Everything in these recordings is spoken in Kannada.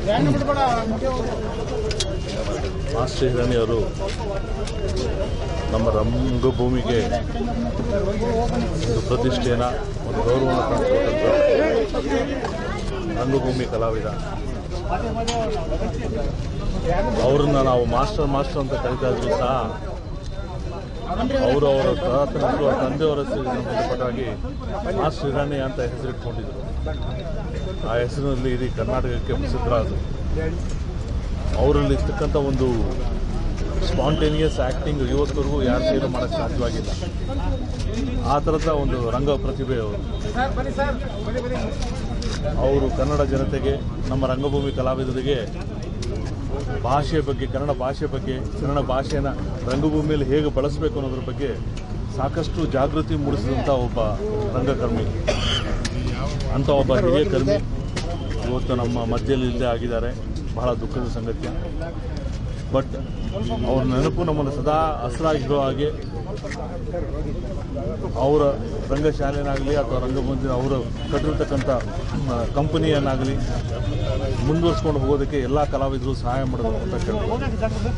ಮಾಸ್ಟರ್ ಹಿರಾಣಿ ಅವರು ನಮ್ಮ ರಂಗಭೂಮಿಗೆ ಒಂದು ಪ್ರತಿಷ್ಠೆನ ಒಂದು ಗೌರವನ ತಂದುಕೊಟ್ಟಂಥ ರಂಗಭೂಮಿ ಕಲಾವಿದ ಅವ್ರನ್ನ ನಾವು ಮಾಸ್ಟರ್ ಮಾಸ್ಟರ್ ಅಂತ ಕರಿತಾ ಇದ್ರು ಸಹ ಅವರು ಅವರ ಪ್ರಾರ್ಥನೆಗಳು ಅವರ ತಂದೆಯವರ ಹೆಸರಿಗೆ ಸಂಬಂಧಪಟ್ಟಾಗಿ ಮಾಸ್ಟರ್ ಹಿರಾಣಿ ಅಂತ ಹೆಸರಿಟ್ಕೊಂಡಿದ್ರು ಆ ಹೆಸರಿನಲ್ಲಿ ಇಡೀ ಕರ್ನಾಟಕಕ್ಕೆ ಪ್ರಸಿದ್ಧರಾದರು ಅವರಲ್ಲಿ ಇರ್ತಕ್ಕಂಥ ಒಂದು ಸ್ಪಾಂಟೇನಿಯಸ್ ಆ್ಯಕ್ಟಿಂಗ್ ಇವತ್ತವರೆಗೂ ಯಾರ ಕೈಲೂ ಮಾಡೋಕ್ಕೆ ಸಾಧ್ಯವಾಗಿಲ್ಲ ಆ ಥರದ ಒಂದು ರಂಗ ಪ್ರತಿಭೆ ಅವರು ಅವರು ಕನ್ನಡ ಜನತೆಗೆ ನಮ್ಮ ರಂಗಭೂಮಿ ಕಲಾವಿದರಿಗೆ ಭಾಷೆ ಬಗ್ಗೆ ಕನ್ನಡ ಭಾಷೆ ಬಗ್ಗೆ ಕನ್ನಡ ಭಾಷೆಯನ್ನು ರಂಗಭೂಮಿಯಲ್ಲಿ ಹೇಗೆ ಬಳಸಬೇಕು ಅನ್ನೋದ್ರ ಬಗ್ಗೆ ಸಾಕಷ್ಟು ಜಾಗೃತಿ ಮೂಡಿಸಿದಂಥ ಒಬ್ಬ ರಂಗಕರ್ಮಿ ಅಂಥ ಒಬ್ಬ ಹಿರಿಯ ಕರ್ಮಿ ಇವತ್ತು ನಮ್ಮ ಮಧ್ಯದಲ್ಲಿ ಇಲ್ಲದೆ ಆಗಿದ್ದಾರೆ ಬಹಳ ದುಃಖದ ಸಂಗತಿ ಬಟ್ ಅವ್ರ ನೆನಪು ನಮ್ಮನ್ನು ಸದಾ ಹಸಿರಾಗಿರೋ ಹಾಗೆ ಅವರ ರಂಗಶಾಲೆನಾಗಲಿ ಅಥವಾ ರಂಗಮಂದಿರ ಅವರು ಕಟ್ಟಿರ್ತಕ್ಕಂಥ ಕಂಪನಿಯನ್ನಾಗಲಿ ಮುಂದುವರಿಸ್ಕೊಂಡು ಹೋಗೋದಕ್ಕೆ ಎಲ್ಲ ಕಲಾವಿದರು ಸಹಾಯ ಮಾಡಬೇಕು ಅಂತ ಕೇಳ್ಬೋದು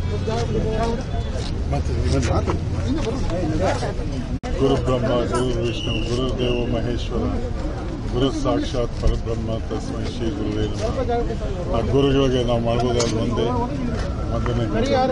ಗುರು ಬ್ರಹ್ಮ ಗುರು ವಿಷ್ಣು ಗುರುದೇವ ಮಹೇಶ್ವರ ಗುರು ಸಾಕ್ಷಾತ್ ಪರಬ್ರಹ್ಮ ತಸ್ಮೈ ಶ್ರೀ ಗುರುವೇ ನಮಃ. ಆ ಗುರುಗಳಿಗೆ ನಾವು ಮಾಡ್ಬೋದಾದ ಒಂದೇ ಮೊದಲನೇ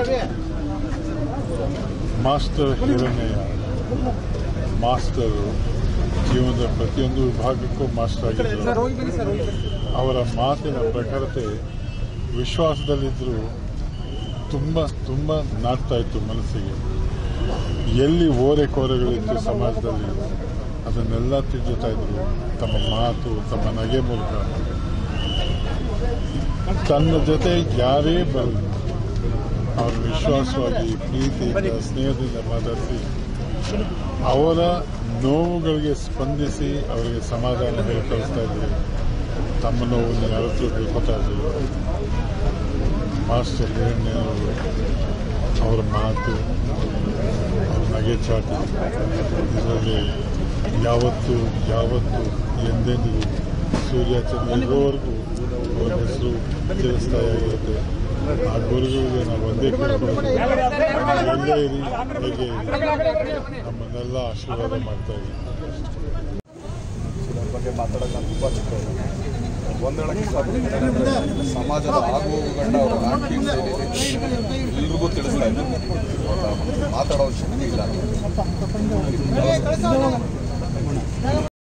ಮಾಸ್ಟರ್ ಹಿರಣ್ಯ ಮಾಸ್ಟರು ಜೀವನದ ಪ್ರತಿಯೊಂದು ವಿಭಾಗಕ್ಕೂ ಮಾಸ್ಟರ್ ಆಗಿದ್ದರು ಅವರ ಮಾತಿನ ಪ್ರಖರತೆ ವಿಶ್ವಾಸದಲ್ಲಿದ್ದರೂ ತುಂಬ ತುಂಬ ನಾಟ್ತಾ ಇತ್ತು ಮನಸ್ಸಿಗೆ ಎಲ್ಲಿ ಓರೆ ಕೋರೆಗಳಿತ್ತು ಸಮಾಜದಲ್ಲಿ ಅದನ್ನೆಲ್ಲ ತಿದ್ದುತ್ತಾ ಇದ್ರು ತಮ್ಮ ಮಾತು ತಮ್ಮ ನಗೆ ಮೂಲಕ ತನ್ನ ಜೊತೆ ಯಾರೇ ಬರಲಿ ಅವರ ವಿಶ್ವಾಸವಾಗಿ ಪ್ರೀತಿಯಿಂದ ಸ್ನೇಹದಿಂದ ಮಾತಾಡಿಸಿ ಅವರ ನೋವುಗಳಿಗೆ ಸ್ಪಂದಿಸಿ ಅವರಿಗೆ ಸಮಾಧಾನ ಹೇಳಿ ಕಳಿಸ್ತಾ ಇದ್ರು ತಮ್ಮ ನೋವನ್ನು ಯಾವತ್ತೂ ಹೇಳ್ಕೊತಾ ಇದ್ರು ಮಾಸ್ಟರ್ ಹಿರಣ್ಯ ಅವರು ಅವರ ಮಾತು ಅವ್ರ ನಗೆ ಚಾಟಿ ಇದರಲ್ಲಿ ಯಾವತ್ತು ಯಾವತ್ತು ಎಂದೆಂದಿಗೂ ಸೂರ್ಯ ಚಂದ್ರ ಇರೋವರೆಗೂ ಅವರ ಹೆಸರು ಚಿರಸ್ಥಾಯಿಯಾಗಿರುತ್ತೆ ಆ ಗುರುಗಳಿಗೆ ನಾವು ಒಂದೇ ಕೇಳ್ಕೊಳ್ಳೋದು ಎಲ್ಲೇ ಇರಿ ಹೇಗೆ ಇರಿ ನಮ್ಮನ್ನೆಲ್ಲ ಆಶೀರ್ವಾದ ಮಾಡ್ತಾ ಇದ್ದೀವಿ ಇದ್ರ ಬಗ್ಗೆ ಮಾತಾಡೋಕೆ ನಾನು ತುಂಬ ಚಿಕ್ಕವನು ಒಂದೇಳಕ್ಕೆ ಇಷ್ಟಪಡ್ತೀನಿ ಸಮಾಜದ ಆಗುವುಗಳನ್ನ ಅವರು ನಾಟಕೀಯ ಶೈಲಿಯಲ್ಲಿ ಎಲ್ರಿಗೂ ತಿಳಿಸ್ತಾ ಇದ್ದಾರೆ ಮಾತಾಡೋ ಶಕ್ತಿ ಇಲ್ಲ